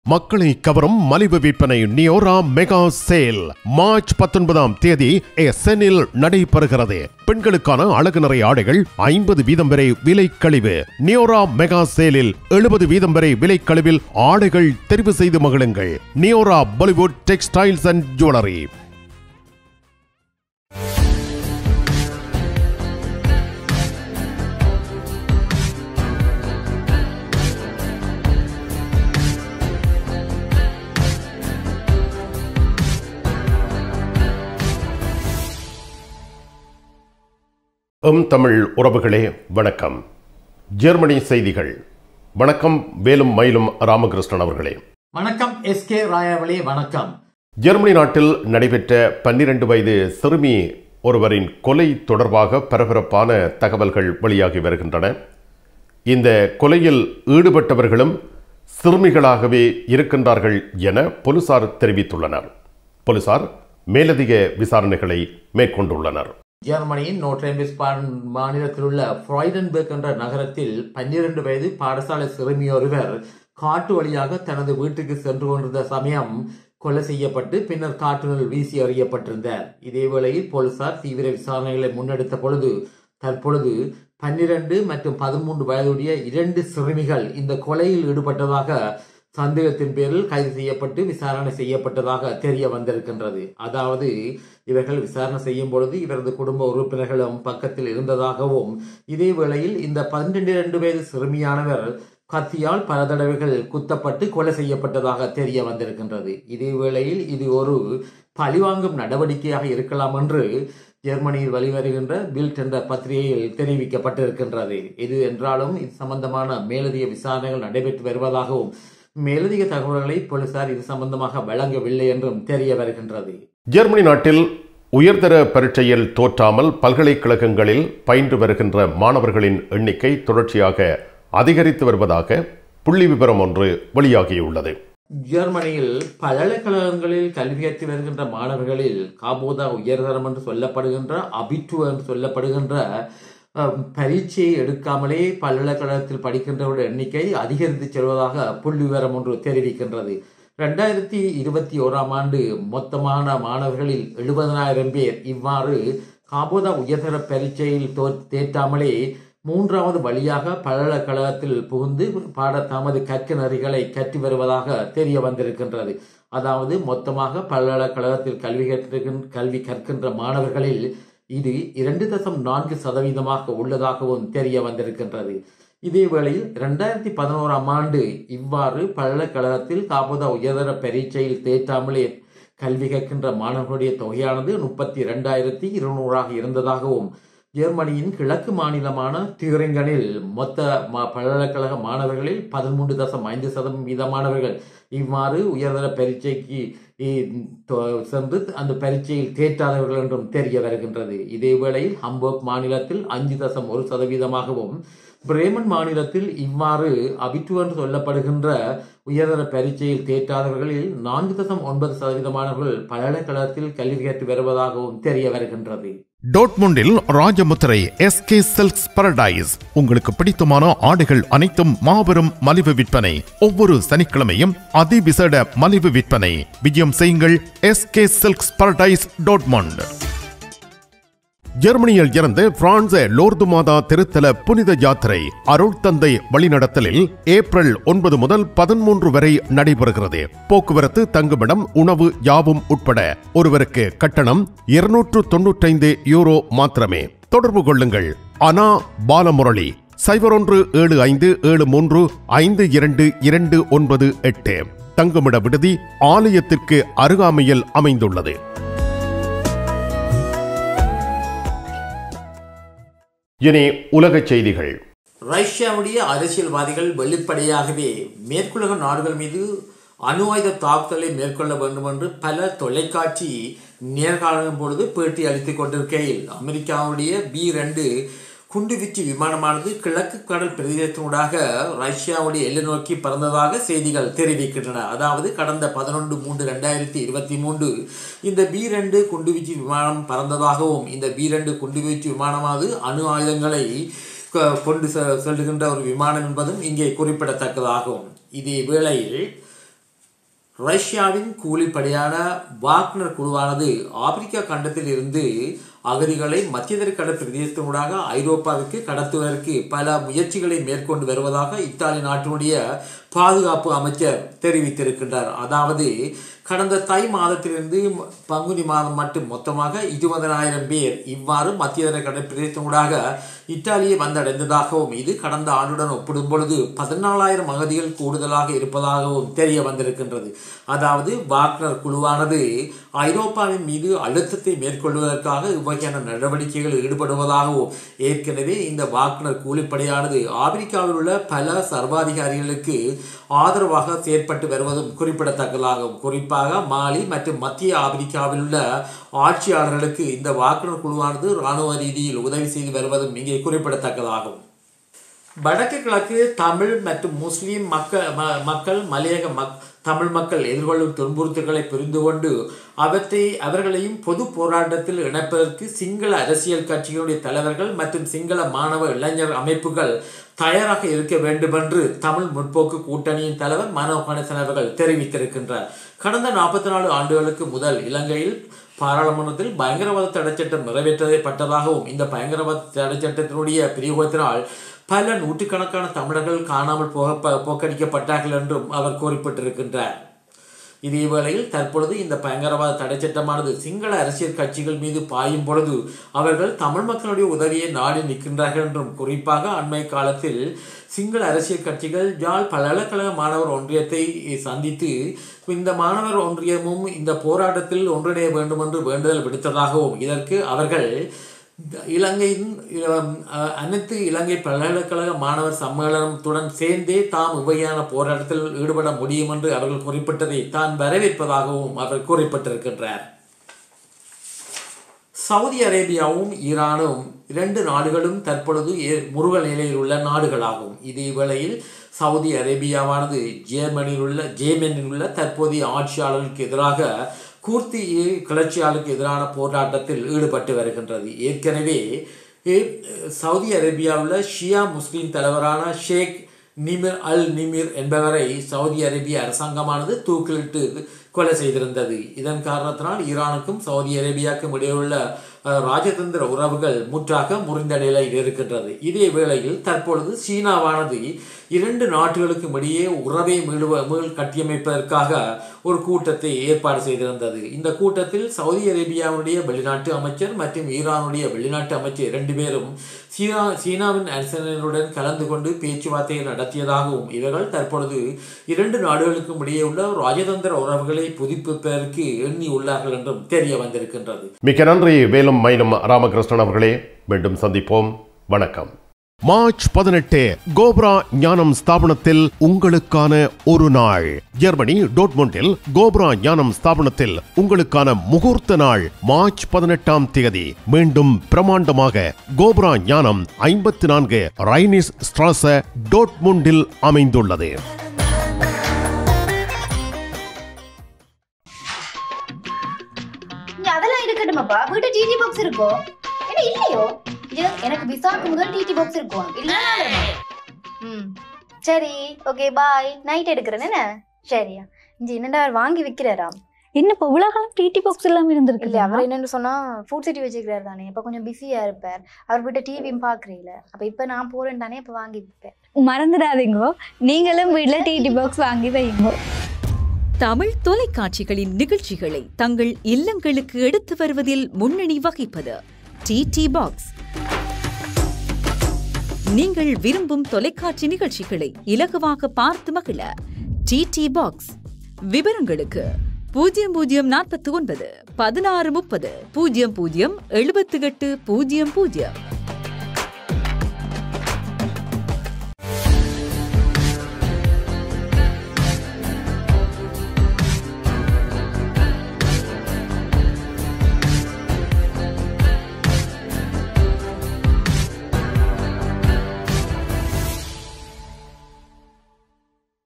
மக்களை கவரும் மலிவு விற்பனை நியோரா மெகா சேல் மார்ச் பத்தொன்பதாம் தேதி எஸ்எனில் நடைபெறுகிறது பெண்களுக்கான அழகு நிறை ஆடைகள் ஐம்பது வீதம் வரை விலை கழிவு நியோரா மெகா சேலில் எழுபது வீதம் வரை விலை கழிவில் ஆடைகள் தெரிவு செய்து மகிழுங்கள் Neora Bollywood textiles and jewellery எம் தமிழ் உறவுகளே வணக்கம் ஜெர்மனி செய்திகள் வணக்கம் வேலும் மயிலும் ராமகிருஷ்ணன் அவர்களே வணக்கம் எஸ் கே ராயாவளி வணக்கம் ஜெர்மனி நாட்டில் நடைபெற்ற பன்னிரண்டு வயது சிறுமி ஒருவரின் கொலை தொடர்பாக பரபரப்பான தகவல்கள் வெளியாகி வருகின்றன இந்த கொலையில் ஈடுபட்டவர்களும் சிறுமிகளாகவே இருக்கின்றார்கள் என போலீசார் தெரிவித்துள்ளனர் போலீசார் மேலதிக விசாரணைகளை மேற்கொண்டுள்ளனர் ஜெர்மனியின் நோட்ரேம்பிஸ்பான் மாநிலத்தில் உள்ள ஃப்ராய்டன்பர்க் என்ற நகரத்தில் பன்னிரண்டு வயது பாடசாலை சிறுமி ஒருவர் காட்டு வழியாக தனது வீட்டுக்கு சென்று கொண்டிருந்த சமயம் கொலை செய்யப்பட்டு பின்னர் காற்றினுள் வீசி எறியப்பட்டிருந்தார் இதேவேளையில் போலீசார் தீவிர விசாரணைகளை முன்னெடுத்த பொழுது தற்பொழுது பன்னிரண்டு மற்றும் பதிமூன்று வயதுடைய இரண்டு சிறுமிகள் இந்த கொலையில் ஈடுபட்டதாக சந்தேகத்தின் பேரில் கைது செய்யப்பட்டு விசாரணை செய்யப்பட்டதாக தெரிய வந்திருக்கின்றது அதாவது இவர்கள் விசாரணை செய்யும் பொழுது இவரது குடும்ப உறுப்பினர்களும் பக்கத்தில் இருந்ததாகவும் இதே வேளையில் இந்த பன்னிரண்டு இரண்டு வயது சிறுமியானவர் கத்தியால் பல தடவைகள் குத்தப்பட்டு கொலை செய்யப்பட்டதாக தெரிய வந்திருக்கின்றது இதே வேளையில் இது ஒரு பழிவாங்கும் நடவடிக்கையாக இருக்கலாம் என்று ஜெர்மனியில் வெளிவருகின்ற பில்ட் என்ற பத்திரிகையில் தெரிவிக்கப்பட்டிருக்கின்றது இது என்றாலும் இது சம்பந்தமான மேலதிக விசாரணைகள் நடைபெற்று வருவதாகவும் மேலதிக தகவல்களை போலீசார் இது சம்பந்தமாக வழங்கவில்லை என்றும் தெரிய வருகின்றது ஜெர்மனி நாட்டில் உயர்தர பரீட்சையில் தோற்றாமல் பல்கலைக்கழகங்களில் பயின்று வருகின்ற மாணவர்களின் எண்ணிக்கை தொடர்ச்சியாக அதிகரித்து வருவதாக புள்ளி விவரம் ஒன்று வெளியாகியுள்ளது ஜெர்மனியில் பல்கலைக்கழகங்களில் கல்வி கற்று வருகின்ற மாணவர்களில் காபோதா உயர்தரம் என்று சொல்லப்படுகின்ற அபிட்டு என்று சொல்லப்படுகின்ற அஹ், பரீட்சையை எடுக்காமலே பல்கலைக்கழகத்தில் படிக்கின்றவருடைய எண்ணிக்கை அதிகரித்து செல்வதாக புள்ளி விவரம் ஒன்று தெரிவிக்கின்றது ரெண்டாயிரத்தி இருபத்தி ஓராம் ஆண்டு மொத்தமான மாணவர்களில் எழுபதனாயிரம் பேர் இவ்வாறு காபோதா உயர்தர பரீட்சையில் தோ தேற்றாமலே மூன்றாவது வழியாக பல்கலைக்கழகத்தில் புகுந்து பாட தமது கற்க நெறிகளை கற்று வருவதாக தெரிய வந்திருக்கின்றது அதாவது மொத்தமாக பல்கலைக்கழகத்தில் கல்வி கற்கின்ற கல்வி கற்கின்ற மாணவர்களில் இது இரண்டு தசம் நான்கு சதவீதமாக உள்ளதாகவும் தெரிய வந்திருக்கின்றது இதே வேளையில் இரண்டாயிரத்தி பதினோராம் ஆண்டு இவ்வாறு பல்கலைக்கழகத்தில் காபோதா உயர்தர பரீட்சையில் தேற்றாமலே கல்வி கற்கின்ற மாணவர்களுடைய தொகையானது முப்பத்தி இரண்டாயிரத்தி இருநூறாக இருந்ததாகவும் ஜெர்மனியின் கிழக்கு மாநிலமான தியூரிங்கனில் மொத்த மா- பல்கலைக்கழக மாணவர்களில் பதிமூன்று தசம் ஐந்து சதவீதமானவர்கள் இவ்வாறு உயர்தர பரீட்சைக்கு இ- தொ- சென்று அந்த பரீட்சையில் தேற்றாதவர்கள் என்றும் தெரிய வருகின்றது இதே வேளையில் ஹம்பர்க் மாநிலத்தில் அஞ்சு தசம் ஒரு சதவீதமாகவும் பிரேமன் மாநிலத்தில் இவ்வாறு அபிட்டு என்று சொல்லப்படுகின்ற உயர்தர பரீட்சையில் தேற்றாதவர்களில் நான்கு தசம் ஒன்பது சதவீதமானவர்கள் பல்கலைக்கழகத்தில் கல்வி கற்று வருவதாகவும் தெரிய வருகின்றது டோட்முண்டில் ராஜமுத்திரை எஸ்கே சில்க்ஸ் பரடைஸ் உங்களுக்கு பிடித்தமான ஆடைகள் அனைத்தும் மாபெரும் மலிவு விற்பனை ஒவ்வொரு சனிக்கிழமையும் அதிவிசேட மலிவு விற்பனை விஜயம் செய்யுங்கள் எஸ்கே சில்க்ஸ் பரடைஸ் டோட்மண்ட் ஜெர்மனியில் இருந்து பிரான்ஸ் லோர்து மாதா திருத்தல புனித யாத்திரை அருள் தந்தை வழிநடத்தலில் ஏப்ரல் ஒன்பது முதல் பதிமூன்று வரை நடைபெறுகிறது போக்குவரத்து தங்குமிடம் உணவு யாவும் உட்பட ஒருவருக்கு கட்டணம் இருநூற்று தொன்னூற்றைந்து யூரோ மாத்திரமே தொடர்பு கொள்ளுங்கள் அனா பாலமுரளி சைபர் ஒன்று ஏழு ஐந்து ஏழு மூன்று ஐந்து இரண்டு இரண்டு ஒன்பது எட்டு தங்குமிட விடுதி ஆலயத்திற்கு அருகாமையில் அமைந்துள்ளது இனி உலகச் செய்திகள் ரஷ்யாவுடைய அரசியல்வாதிகள் வெளிப்படையாகவே மேற்குலக நாடுகள் மீது அணு ஆயுத தாக்குதலை மேற்கொள்ள வேண்டும் என்று பல தொலைக்காட்சி நேர்காணலும் பொழுது பேட்டி அளித்துக் கொண்டிருக்கையில் அமெரிக்காவுடைய பி ரெண்டு குண்டுவீச்சு விமானமானது கிழக்கு கடல் பிரதேசத்தினூடாக ரஷ்யாவுடைய எல்லை நோக்கி பறந்ததாக செய்திகள் தெரிவிக்கின்றன அதாவது கடந்த பதினொன்று மூன்று ரெண்டாயிரத்தி இருபத்தி மூன்று இந்த பி ரெண்டு குண்டுவீச்சு விமானம் பறந்ததாகவும் இந்த பி ரெண்டு குண்டுவீச்சு விமானமானது அணு ஆயுதங்களை கொ- கொண்டு செ- செல்லுகின்ற ஒரு விமானம் என்பதும் இங்கே குறிப்பிடத்தக்கதாகும் இதே வேளையில் ரஷ்யாவின் கூலிப்படையான வாக்னர் குழுவானது ஆப்பிரிக்கா கண்டத்தில் இருந்து அகதிகளை மத்தியதரை கடல் பிரதேசத்தினூடாக ஐரோப்பாவிற்கு கடத்துவதற்கு பல முயற்சிகளை மேற்கொண்டு வருவதாக இத்தாலி நாட்டினுடைய பாதுகாப்பு அமைச்சர் தெரிவித்திருக்கின்றார் அதாவது கடந்த தை மாதத்திலிருந்து பங்குனி மாதம் மட்டும் மொத்தமாக இருபதனாயிரம் பேர் இவ்வாறு மத்தியதரை கடல் பிரதேசத்தினூடாக இத்தாலியை வந்தடைந்ததாகவும் இது கடந்த ஆண்டுடன் ஒப்பிடும் பொழுது பதினாலாயிரம் அகதிகள் கூடுதலாக இருப்பதாகவும் தெரிய வந்திருக்கின்றது அதாவது வாக்னர் குழுவானது ஐரோப்பாவின் மீது அழுத்தத்தை மேற்கொள்வதற்காக இவ்வகையான நடவடிக்கைகளில் ஈடுபடுவதாகவும் ஏற்கனவே இந்த வாக்னர் கூலிப்படையானது ஆப்பிரிக்காவில் உள்ள பல சர்வாதிகாரிகளுக்கு ஆதரவாக செயற்பட்டு வருவதும் குறிப்பிடத்தக்கதாகும் குறிப்பாக மாலி மற்றும் மத்திய ஆப்பிரிக்காவில் உள்ள ஆட்சியாளர்களுக்கு இந்த வாக்குனர் குழுவானது இராணுவ ரீதியில் உதவி செய்து வருவதும் இங்கே குறிப்பிடத்தக்கதாகும் வடக்கு கிழக்கு தமிழ் மற்றும் முஸ்லிம் மக்கள் ம- மக்கள் மலையக மக் தமிழ் மக்கள் எதிர்கொள்ளும் துன்புறுத்தல்களை புரிந்து கொண்டு அவற்றை அவர்களையும் பொது போராட்டத்தில் இணைப்பதற்கு சிங்கள அரசியல் கட்சிகளுடைய தலைவர்கள் மற்றும் சிங்கள மாணவ இளைஞர் அமைப்புகள் தயாராக இருக்க வேண்டும் என்று தமிழ் முற்போக்கு கூட்டணியின் தலைவர் மனோ கணேசன் அவர்கள் தெரிவித்திருக்கின்றார் கடந்த நாற்பத்தி நாலு ஆண்டுகளுக்கு முதல் இலங்கையில் பாராளுமன்றத்தில் பயங்கரவாத தடைச்சட்டம் நிறைவேற்றப்பட்டதாகவும் இந்த பயங்கரவாத தடைச்சட்டத்தினுடைய பிரயோகத்தினால் பல நூற்றுக்கணக்கான தமிழர்கள் காணாமல் போக ப- போக்கடிக்கப்பட்டார்கள் என்றும் அவர் குறிப்பிட்டிருக்கின்றார் இதே வேளையில் தற்பொழுது இந்த பயங்கரவாத தடைச்சட்டமானது சிங்கள அரசியல் கட்சிகள் மீது பாயும் பொழுது அவர்கள் தமிழ் மக்களுடைய உதவியை நாடி நிற்கின்றார்கள் என்றும் குறிப்பாக அண்மை காலத்தில் சிங்கள அரசியல் கட்சிகள் யாழ் பல்கலைக்கழக மாணவர் ஒன்றியத்தை சந்தித்து இந்த மாணவர் ஒன்றியமும் இந்த போராட்டத்தில் ஒன்றிணைய வேண்டும் என்று வேண்டுதல் விடுத்ததாகவும் இதற்கு அவர்கள் இலங்கையின் அஹ், அஹ், அனைத்து இலங்கை பல்கலைக்கழக மாணவர் சம்மேளனத்துடன் சேர்ந்தே தாம் இவ்வகையான போராட்டத்தில் ஈடுபட முடியும் என்று அவர்கள் குறிப்பிட்டதை தான் வரவேற்பதாகவும் அவர் குறிப்பிட்டிருக்கின்றார் சவுதி அரேபியாவும் ஈரானும் இரண்டு நாடுகளும் தற்பொழுது ஏ- முருகல் நிலையில் உள்ள நாடுகளாகும் இதே வேளையில் சவுதி அரேபியாவானது ஜேர்மனியில் உள்ள ஜேமனில் உள்ள தற்போதைய ஆட்சியாளர்களுக்கு எதிராக கூர்த்தி கிளர்ச்சியாளருக்கு எதிரான போராட்டத்தில் ஈடுபட்டு வருகின்றது ஏற்கனவே ஏ- சவுதி அரேபியாவில் ஷியா முஸ்லிம் தலைவரான ஷேக் நிமிர் அல் நிமிர் என்பவரை சவுதி அரேபிய அரசாங்கமானது தூக்கிலிட்டு கொலை செய்திருந்தது இதன் காரணத்தினால் ஈரானுக்கும் சவுதி அரேபியாவுக்கும் இடையுள்ள அஹ், ராஜதந்திர உறவுகள் முற்றாக முறிந்த நிலையில் இருக்கின்றது இதே வேளையில் தற்பொழுது சீனாவானது இரண்டு நாடுகளுக்கும் இடையே உறவை மீளுவ மீள் கட்டியமைப்பதற்காக ஒரு கூட்டத்தை ஏற்பாடு செய்திருந்தது இந்த கூட்டத்தில் சவுதி அரேபியாவுடைய வெளிநாட்டு அமைச்சர் மற்றும் ஈரானுடைய வெளிநாட்டு அமைச்சர் இரண்டு பேரும் சீனா சீனாவின் அரசனுடன் கலந்து கொண்டு பேச்சுவார்த்தைகள் நடத்தியதாகவும் இவர்கள் தற்பொழுது இரண்டு நாடுகளுக்கும் இடையே உள்ள ராஜதந்திர உறவுகளை புதுப்பிப்பதற்கு எண்ணி உள்ளார்கள் என்றும் தெரிய வந்திருக்கின்றது மிக்க நன்றி வேலும் மயிலும் ராமகிருஷ்ணன் அவர்களே மீண்டும் சந்திப்போம் வணக்கம் மார்ச் பதினெட்டு கோப்ரா ஞானம் ஸ்தாபனத்தில் உங்களுக்கான ஒரு நாள் ஜெர்மனி டோட்மொண்டில் கோப்ரா ஞானம் ஸ்தாபனத்தில் உங்களுக்கான முகூர்த்த நாள் மார்ச் பதினெட்டாம் தேதி மீண்டும் பிரமாண்டமாக கோப்ரா ஞானம் ஐம்பத்தி நான்கு ரைனிஸ் ஸ்ட்ராச டோட்முண்டில் அமைந்துள்ளது இங்க அதெல்லாம் இருக்கட்டுமாப்பா வீட்டு டிடி பாக்ஸ் இருக்கோ என்ன இல்லையோ இது எனக்கு விசாக்கு முதல் டிடி பாக்ஸ் இருக்கும் இல்ல ம் சரி ஓகே பாய் நைட் எடுக்கிறேன் என்ன சரியா இங்க என்னடா அவர் வாங்கி விக்கிறாராம் என்ன இப்போ இவ்வளவு காலம் டிடி பாக்ஸ் இல்லாம இல்ல இருந்திருக்கு அவர் என்னன்னு சொன்னா ஃபுட் சிட்டி வச்சுக்கிறாரு தானே இப்ப கொஞ்சம் பிஸியா இருப்பார் அவர் வீட்டை டிவியும் பாக்குறீங்கள அப்ப இப்ப நான் போறேன் தானே இப்ப வாங்கி விப்பேன் மறந்துடாதீங்க நீங்களும் வீட்ல டிடி பாக்ஸ் வாங்கி வைங்க தமிழ் தொலைக்காட்சிகளின் நிகழ்ச்சிகளை தங்கள் இல்லங்களுக்கு எடுத்து வருவதில் முன்னணி வகிப்பது டிடி பாக்ஸ் நீங்கள் விரும்பும் தொலைக்காட்சி நிகழ்ச்சிகளை இலகுவாக பார்த்து மகிழ டிடி பாக்ஸ் விவரங்களுக்கு பூஜ்ஜியம் பூஜ்ஜியம் நாற்பத்தி ஒன்பது பதினாறு முப்பது பூஜ்ஜியம் பூஜ்ஜியம் எழுபத்தி எட்டு பூஜ்ஜியம் பூஜ்ஜியம்